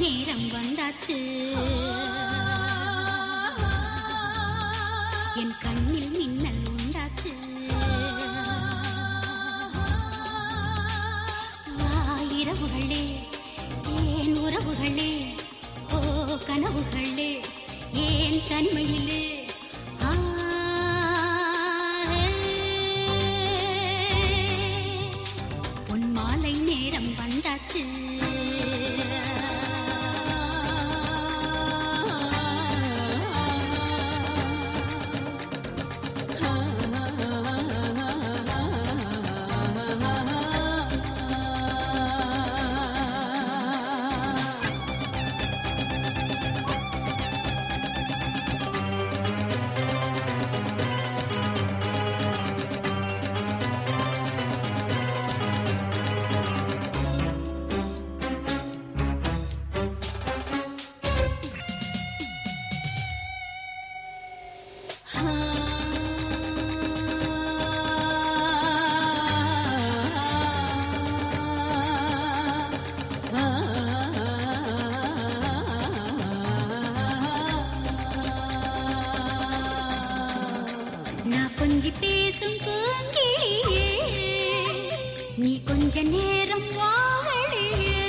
நேரம் வந்தாச்சு என் கண்ணில் மின்னல் உண்டாச்சு வா இரவுகளே ஏன் உறவுகளே ஓ கனவுகளே ஏன் தனிமையிலே ஆ, பொன் மாலை நேரம் வந்தாச்சு நான் கொஞ்சி பேசும் பூங்கியே நீ கொஞ்ச நேரம் வாழியே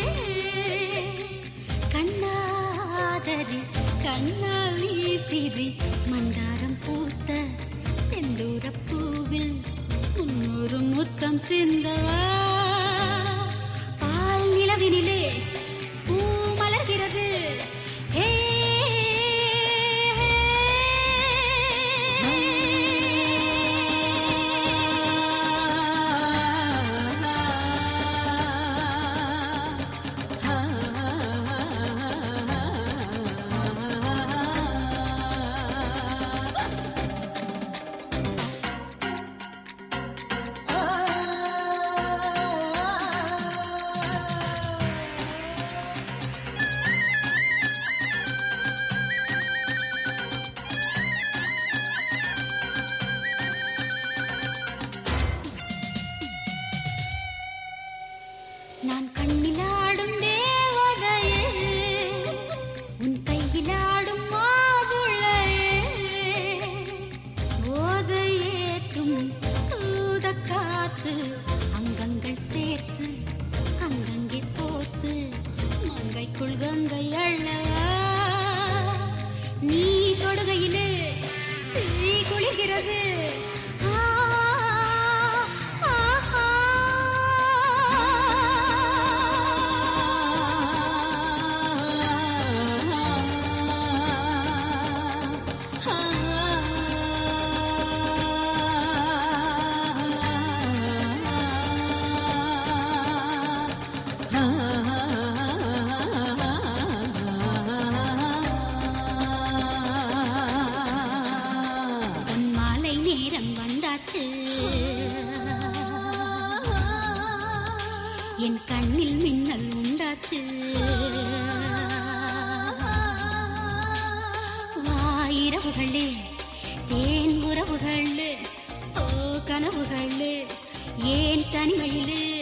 கண்ணாதரி கண்ணால் வீசிரி மந்தாரம் பூத்த செந்தூர பூவில் முன்னூறு முத்தம் சிந்தவா பால் நிலவினிலே பூ மலர்கிறது ஏ நான் கண்ணிலாடும் தேவதையே உன் கையிலாடும் மாதுளையே போதையேற்றும் தூத காத்து அங்கங்கள் சேர்த்து அங்கங்கே போத்து மங்கைக்குள் கங்கை அள்ளவா நீ தொடுகையிலே தீ குளிக்கிறது ஆ, ஆஹா. பொன் மாலை நேரம் வந்தாச்சு என் கண்ணில் மின்னல் உண்டாச்சு வாயிரவுகளே தேன் உறவுகளே ஓ கனவுகளே ஏன் தனிமையிலே